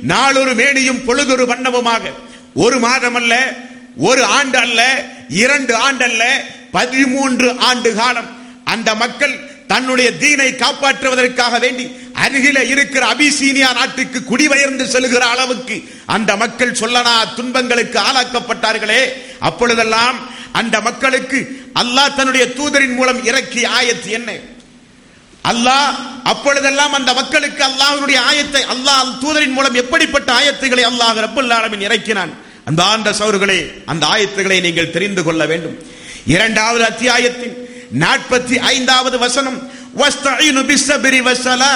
நாளொரு மேனியும் பொழுதொரு வண்ணமுமாக ஒரு மாதம் அல்ல ஒரு ஆண்டு அல்ல இரண்டு ஆண்டு அல்ல பதிமூன்று ஆண்டு காலம் அந்த மக்கள் தன்னுடைய தீனை காப்பாற்றுவதற்காக வேண்டி அருகில இருக்கிற அபிசீனியா நாட்டுக்கு குடிபெயர்ந்து செல்கிற அளவுக்கு அந்த மக்கள் சொல்லனா துன்பங்களுக்கு ஆளாக்கப்பட்டார்களே அப்பொழுதெல்லாம் அந்த மக்களுக்கு அல்லாஹ் தன்னுடைய தூதரின் மூலம் இறக்கிய ஆயத்து என்ன அல்லாஹ் அப்பொழுதெல்லாம் அந்த மக்களுக்கு அல்லாஹ்வுடைய ஆயத்தை அல்லாஹ் தூதரின் மூலம் எப்படிப்பட்ட ஆயத்துகளை அல்லாஹ் ரப்பல் ஆலமீன் இறக்கினான் அந்த ஆண்ட சௌர்களை அந்த ஆயத்துகளை நீங்கள் தெரிந்து கொள்ள வேண்டும் இரண்டாவது அத்தியாயத்தின் நாற்பத்தி ஐந்தாவது வசனம் வஸ்தஈனு பிஸ்ஸபிரி வஸ்ஸலா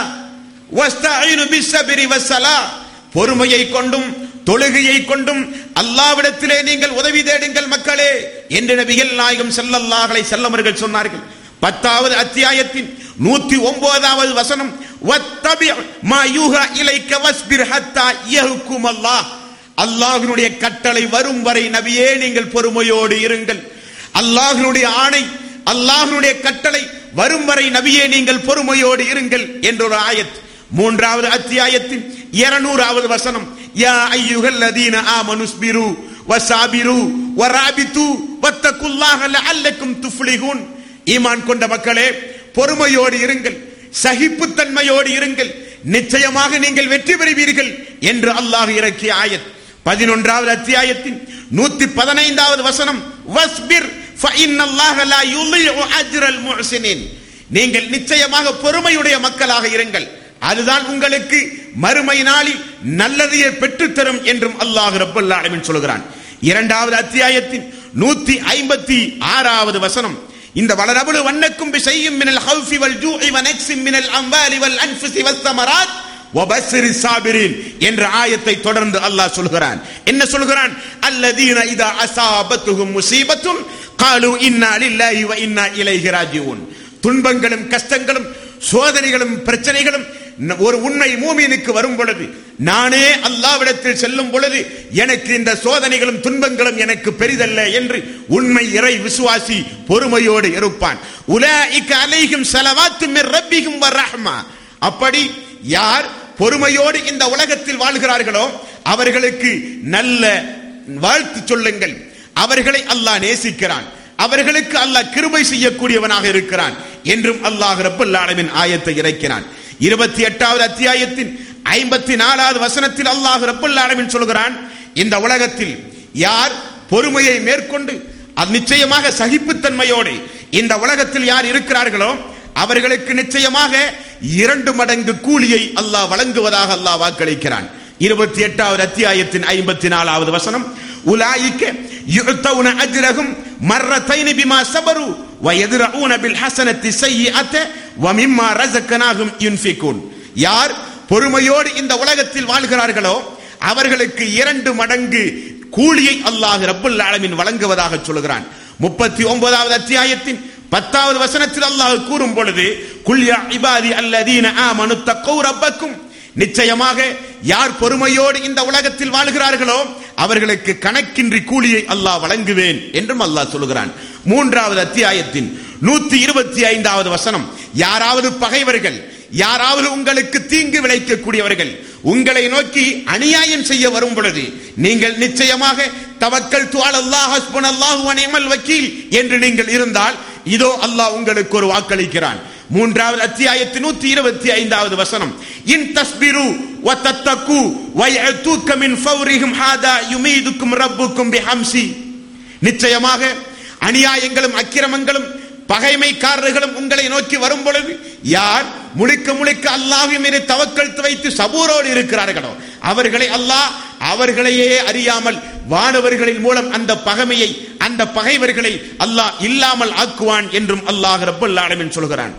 வஸ்தஈனு பிஸ்ஸபிரி வஸ்ஸலா பொறுமையை கொண்டும் தொழுகையை கொண்டும் அல்லாவிடத்திலே நீங்கள் உதவி தேடுங்கள் மக்களே என்று நபிகள் நாயகம் ஸல்லல்லாஹு அலைஹி வஸல்லம் அவர்கள் சொன்னார்கள் பத்தாவது அத்தியாயத்தின் நூத்தி ஒன்பதாவது வசனம் வத்தபி மா யூஹா இலைக்க வஸ்பிர் ஹத்தா யஹ்கும் அல்லாஹ் அல்லாஹ்வினுடைய கட்டளை வரும் வரை நபியே நீங்கள் பொறுமையோடு இருங்கள் அல்லாஹ்வினுடைய ஆணை அல்லாஹ்வினுடைய கட்டளை வரும் வரை நபியே நீங்கள் பொறுமையோடு இருங்கள் என்ற ஒரு ஆயத் மூன்றாவது அத்தியாயத்தின் இருநூறாவது வசனம் யா ஐயுகல் லதீன ஆமனுஸ்பிரு வசாபிரு வராபித்து வத்தகுல்லாஹ லஅல்லக்கும் துஃப்லிஹூன் ஈமான் கொண்ட மக்களே பொறுமையோடு இருங்கள் சகிப்புத்தன்மையோடு இருங்கள் நிச்சயமாக நீங்கள் வெற்றி பெறுவீர்கள் என்று அல்லாஹ் இறக்கிய ஆயத் பதினொன்றாவது அத்தியாயத்தின் நூத்தி பதினைந்தாவது வசனம் வஸ்பிர் ஃபஇன்னல்லாஹ லா யுலிஉ அஜ்ரல் முஹ்சினின் நீங்கள் நிச்சயமாக பொறுமையுடைய மக்களாக இருங்கள் அதுதான் உங்களுக்கு மறுமை நாளில் நல்லதையே பெற்றுத்தரும் என்றும் அல்லாஹ் ரப்பல் ஆலமீன் சொல்கிறான் இரண்டாவது அத்தியாயத்தின் நூத்தி ஐம்பத்தி ஆறாவது வசனம் இந்த வளரபுல வண்ணக்கும் செய்யும் மினல் ஹவுஃபி வல் ஜூஇ வ நக்ஸிம் மினல் அம்வாலி வல் அன்ஃபுஸி வஸ் ஸமராத் வபஸ்ஸிரி சாபிரின் என்ற ஆயத்தை தொடர்ந்து அல்லாஹ் சொல்கிறான் என்ன சொல்கிறான் அல்லதீன இதா அஸாபத்துஹும் முஸீபத்துன் காலு இன்னா லில்லாஹி வ இன்னா இலைஹி ராஜிஊன் துன்பங்களும் கஷ்டங்களும் சோதனைகளும் பிரச்சனைகளும் ஒரு உண்மை மூமினுக்கு வரும் பொழுது நானே அல்லாவிடத்தில் செல்லும் பொழுது எனக்கு இந்த சோதனைகளும் துன்பங்களும் எனக்கு பெரிதல்ல என்று உண்மை இறை விசுவாசி பொறுமையோடு இருப்பான் உலாஇக அலைஹிம் ஸலவாத்து மிர் ரப்பிஹிம் வ ரஹ்மா அப்படி யார் பொறுமையோடு இந்த உலகத்தில் வாழ்கிறார்களோ அவர்களுக்கு நல்ல வாழ்த்து சொல்லுங்கள் அவர்களை அல்லாஹ் நேசிக்கிறான் அவர்களுக்கு அல்லாஹ் கிருபை செய்யக்கூடியவனாக இருக்கிறான் என்றும் அல்லாஹ் ரப்பல் ஆலமின் ஆயத்தை இறக்கினான் இருபத்தி எட்டாவது அத்தியாயத்தின் ஐம்பத்தி நாலாவது வசனத்தில் அல்லாஹ் ரப்பல் ஆலமின் சொல்கிறான் இந்த உலகத்தில் யார் பொறுமையை மேற்கொண்டு அது நிச்சயமாக சகிப்புத்தன்மையோடு இந்த உலகத்தில் யார் இருக்கிறார்களோ அவர்களுக்கு நிச்சயமாக இரண்டு மடங்கு கூலியை அல்லாஹ் வழங்குவதாக அல்லாஹ் வாக்களிக்கிறான் இருபத்தி எட்டாவது அத்தியாயத்தின் ஐம்பத்தி நாலாவது வசனம் உலாயிக்க யுத்தவுன அஜ்ரகும் மர்ரத்தைனி பிமா சபரு வயதுரஊன பில் ஹசனத்தி செய்யிஅத்த வமிம்மா ரஸக்கனாகும் யுன்ஃபிகூன் யார் பொறுமையோடு இந்த உலகத்தில் வாழ்கிறார்களோ அவர்களுக்கு இரண்டு மடங்கு கூலியை அல்லாஹ் ரப்பல் ஆலமீன் வழங்குவதாக சொல்கிறான் முப்பத்தி ஒன்பதாவது அத்தியாயத்தின் பத்தாவது வசனத்தில் அல்லாஹ் கூறும் பொழுது குல்யா இபாதி அல்லதீன ஆமனு தக்கௌ ரப்பக்கும் நிச்சயமாக யார் பொறுமையோடு இந்த உலகத்தில் வாழ்கிறார்களோ அவர்களுக்கு கணக்கின்றி கூலியை அல்லாஹ் வழங்குவேன் என்றும் அல்லாஹ் சொல்கிறான் மூன்றாவது அத்தியாயத்தின் நூத்தி இருபத்தி ஐந்தாவது வசனம் யாராவது பகைவர்கள் யாராவது உங்களுக்கு தீங்கு விளைக்கக்கூடியவர்கள் உங்களை நோக்கி அநியாயம் செய்ய வரும் பொழுது நீங்கள் நிச்சயமாக தவக்கல் துவால் அல்லாஹ் ஹஸ்பன் அல்லாஹு அனிமல் வக்கீல் என்று நீங்கள் இருந்தால் இதோ அல்லாஹ் உங்களுக்கு ஒரு வாக்களிக்கிறான் மூன்றாவது அத்தியாயத்தின் நூத்தி இருபத்தி ஐந்தாவது வசனம் இன் தஸ்பிரு வ தத்தக்கு வ யஅதூக மின் ஃபௌரிஹிம் ஹாதா யுமீதுக்கும் ரப்புக்கும் பிஹம்சி நிச்சயமாக அநியாயங்களும் அக்கிரமங்களும் பகைமைக்காரர்களும் உங்களை நோக்கி வரும் பொழுது யார் முழுக்க முழுக்க அல்லாஹ் மீது தவக்கல் வைத்து சபூரோடு இருக்கிறார்களோ அவர்களை அல்லாஹ் அவர்களையே அறியாமல் வானவர்களின் மூலம் அந்த பகைமையை அந்த பகைவர்களை அல்லாஹ் இல்லாமல் ஆக்குவான் என்றும் அல்லாஹ் ரப்பல் ஆலமீன் சொல்கிறான்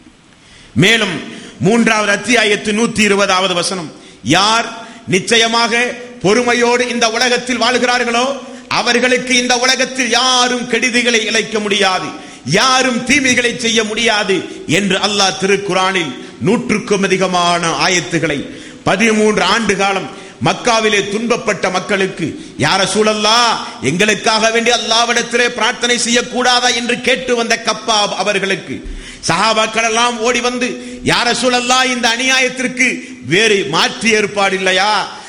மேலும் மூன்றாவது அத்தியாயத்து நூத்தி இருபதாவது வசனம் யார் நிச்சயமாக பொறுமையோடு இந்த உலகத்தில் வாழ்கிறார்களோ அவர்களுக்கு இந்த உலகத்தில் யாரும் கெடுதிகளை இழைக்க முடியாது யாரும் தீமைகளை செய்ய முடியாது என்று அல்லாஹ் திருக்குறானில் நூற்றுக்கும் அதிகமான ஆயத்துகளை பதிமூன்று ஆண்டு காலம் மக்காவிலே துன்பப்பட்ட மக்களுக்கு யார சூழல்லா எங்களுக்காக வேண்டி அல்லாவிடத்திலே பிரார்த்தனை செய்யக்கூடாதா என்று கேட்டு வந்த கப்பா அவர்களுக்கு சஹாபாக்கள் எல்லாம் ஓடி வந்து யார சூழல்லா இந்த அநியாயத்திற்கு வேறு மாற்று ஏற்பாடு இல்லையா